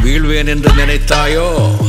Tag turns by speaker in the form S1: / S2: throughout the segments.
S1: வீழ்வேன் என்று நினைத்தாயோ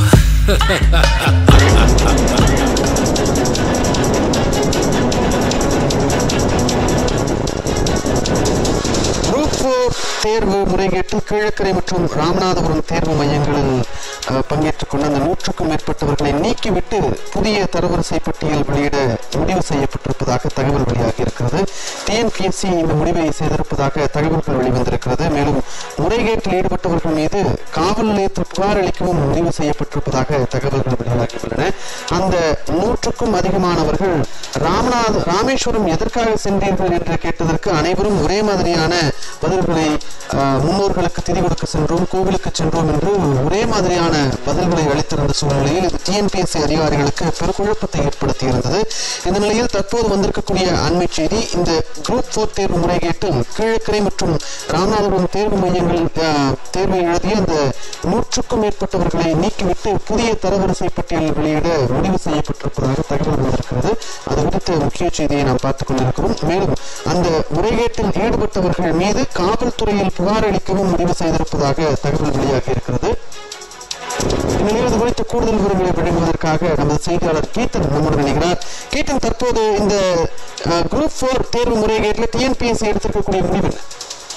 S2: குரூப் ஃபோர் தேர்வு முறைகேட்டில் கீழக்கரை மற்றும் ராமநாதபுரம் தேர்வு மையங்களில் அஹ், பங்கேற்றுக் கொண்ட அந்த நூற்றுக்கும் மேற்பட்டவர்களை நீக்கிவிட்டு புதிய தரவரிசை பட்டியல் வெளியிட முடிவு செய்யப்பட்டிருப்பதாக தகவல் வெளியாகி இருக்கிறது டிஎன்பிஎஸ்சி இந்த முடிவை செய்திருப்பதாக தகவல்கள் வெளிவந்திருக்கிறது மேலும் முறைகேட்டில் ஈடுபட்டவர்கள் மீது காவல் நிலையத்தில் புகார் அளிக்கவும் முடிவு செய்யப்பட்டிருப்பதாக தகவல்கள் வெளியாகியுள்ளன அந்த நூற்றுக்கும் அதிகமானவர்கள் ராமநாத ராமேஸ்வரம் எதற்காக சென்றீர்கள் என்று கேட்டதற்கு அனைவரும் ஒரே மாதிரியான பதில்களை ஆஹ், முன்னோர்களுக்கு திதி கொடுக்க சென்றோம் கோவிலுக்கு சென்றோம் என்று ஒரே மாதிரியான பதில்களை அளித்திருந்த சூழ்நிலையில் இது டிஎன்பிஎஸ்சி அதிகாரிகளுக்கு பெருக்குழப்பத்தை ஏற்படுத்தியிருந்தது இந்த நிலையில் தற்போது வந்திருக்கக்கூடிய அண்மை செய்தி இந்த குரூப் போர் தேர்வு முறைகேட்டில் கீழக்கரை மற்றும் ராமநாதபுரம் தேர்வு மையங்களில் ஆஹ், தேர்வை எழுதிய அந்த நூற்றுக்கும் மேற்பட்டவர்களை நீக்கிவிட்டு புதிய தரவரிசை பட்டியல் வெளியிட முடிவு செய்யப்பட்டிருப்பதாக தகவல் வந்திருக்கிறது அது குறித்த முக்கிய செய்தியை நாம் பார்த்துக் கொண்டிருக்கிறோம் மேலும் அந்த முறைகேட்டில் ஈடுபட்டவர்கள் மீது காவல்துறையில் புகார் அளிக்கவும் முடிவு செய்திருப்பதாக தகவல் வெளியாகி இருக்கிறது இந்நிலையில் இது குறித்த கூடுதல் விவரங்களை வழங்குவதற்காக நமது செய்தியாளர் கீர்த்தன் நம்முடன் இணைகிறார் கீர்த்தன் தற்போது இந்த குரூப் போர் தேர்வு முறைகேட்டில் டிஎன்பிஎஸ்சி எடுத்திருக்கக்கூடிய முடிவு என்ன?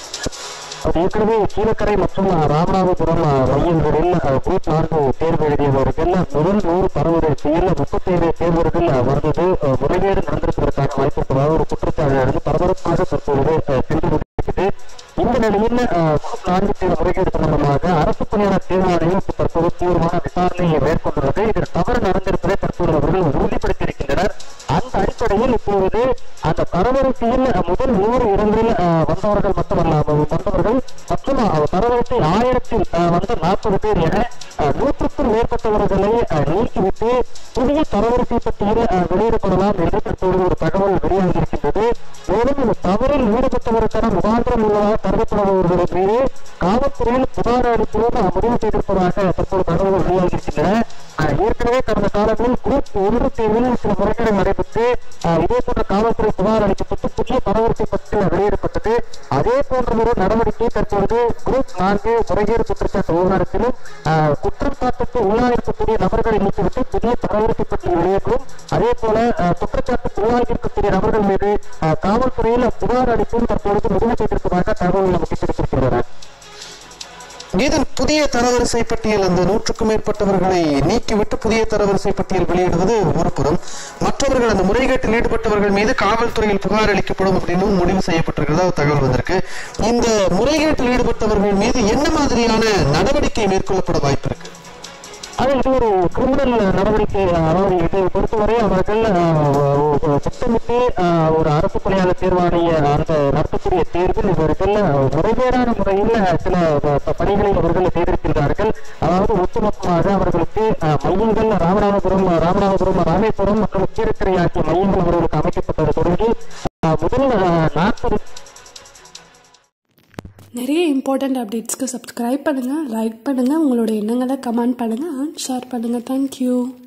S3: அது ஏற்கனவே கீழக்கரை மற்றும் ராமநாதபுரம் மையங்களில் குரூப் நான்கு தேர்வு எழுதியவர்கள் முதல் நூறு பரவரிசையில் முப்பத்தேழு தேர்வர்கள் வந்தது அஹ், முறைகேடு நடந்திருப்பதற்கான வாய்ப்பு இருப்பதாக ஒரு குற்றச்சாட்டு எழுந்து பரபரப்பாக தற்பொழுது அஹ், சென்று கொண்டிருக்கிறது இந்த நிலையில் அஹ், குரூப் நான்கு தேர்வு முறைகேடு சம்பந்தமாக அரசு பணியாளர் தேர்வு ஆணையம் தற்போது தீவிரமான விசாரணையை மேற்கொண்டுள்ளது இதில் தவறு நடந்திருப்பதை தற்போது அவர்கள் உறுதிப்படுத்தியிருக்கின்றனர் அந்த அடிப்படையில் இப்பொழுது அந்த தரவரிசையில் அஹ், முதல் நூறு இடங்களில் அஹ், வந்தவர்கள் மட்டுமல்லாமல் வந்தவர்கள் மற்றும் அஹ், தரவரிசை ஆயிரத்தில் அஹ், வந்து நாற்பது பேர் என அஹ், நூற்றுக்கும் மேற்பட்டவர்களை அஹ், நீக்கிவிட்டு புதிய தரவரிசை பட்டியல் அஹ், வெளியிடப்படலாம் என்று தற்போது ஒரு தகவல் வெளியாகியிருக்கின்றது மேலும் இந்த தவறில் ஈடுபட்டவருக்கான முகாந்திரம் உள்ளதாக கருதப்படுபவர்கள் மீது காவல்துறையில் புகார் அளிக்கவும் அஹ், முடிவு செய்திருப்பதாக தற்போது தகவல் வெளியாகியிருக்கின்றன அஹ், ஏற்கனவே கடந்த காலங்களில் குரூப் ஒன்று தேர்வில் சில முறைகேடு நடைபெற்று அஹ், இதே போன்ற காவல்துறை புகார் அளிக்கப்பட்டு புதிய தரவரிசை பட்டியல் வெளியிடப்பட்டது அதே போன்ற ஒரு நடவடிக்கை தற்பொழுது குரூப் நான்கு முறைகேடு குற்றச்சாட்டு விவகாரத்திலும் அஹ், குற்றம் சாட்டுக்கு உள்ளாயிருக்கக்கூடிய நபர்களை நீக்கிவிட்டு புதிய தரவரிசை பட்டியல் வெளியிடவும் அதே போல அஹ், குற்றச்சாட்டுக்கு உள்ளாகியிருக்கக்கூடிய நபர்கள் மீது அஹ், காவல்துறையில் புகார் அளிப்பும் தற்பொழுது முடிவு செய்திருப்பதாக தகவல் நமக்கு கிடைத்திருக்கின்றன
S2: கீதன் புதிய தரவரிசை பட்டியல் அந்த நூற்றுக்கும் மேற்பட்டவர்களை நீக்கிவிட்டு புதிய தரவரிசை பட்டியல் வெளியிடுவது ஒரு புறம் மற்றவர்கள் அந்த முறைகேட்டில் ஈடுபட்டவர்கள் மீது காவல்துறையில் புகார் அளிக்கப்படும் அப்படின்னு முடிவு செய்யப்பட்டிருக்கிறதா ஒரு தகவல் வந்திருக்கு இந்த முறைகேட்டில் ஈடுபட்டவர்கள் மீது என்ன மாதிரியான நடவடிக்கை மேற்கொள்ளப்பட வாய்ப்பு இருக்கு
S3: அது இது ஒரு கிரிமினல் நடவடிக்கை அதாவது இதை பொறுத்தவரை அவர்கள் அஹ், திட்டமிட்டு அஹ், ஒரு அரசு பணியாளர் தேர்வாணைய அந்த நடத்தக்கூடிய தேர்வில் இவர்கள் முறைகேடான முறையில் சில ப- ப- பணிகளை அவர்கள் செய்திருக்கின்றார்கள் அதாவது ஒட்டுமொத்தமாக அவர்களுக்கு அஹ், மையங்கள் ராமநாதபுரம் ராமநாதபுரம் ராமேஸ்வரம் மற்றும் கீழக்கரை ஆகிய மையங்கள் அவர்களுக்கு அமைக்கப்பட்டது தொடங்கி அஹ், முதல் நாற்பது
S4: நிறைய இம்பார்ட்டண்ட் அப்டேட்ஸ்க்கு சப்ஸ்கிரைப் பண்ணுங்கள் லைக் பண்ணுங்கள் உங்களோட எண்ணங்களை கமெண்ட் பண்ணுங்கள் அண்ட் ஷேர் பண்ணுங்கள் தேங்க்யூ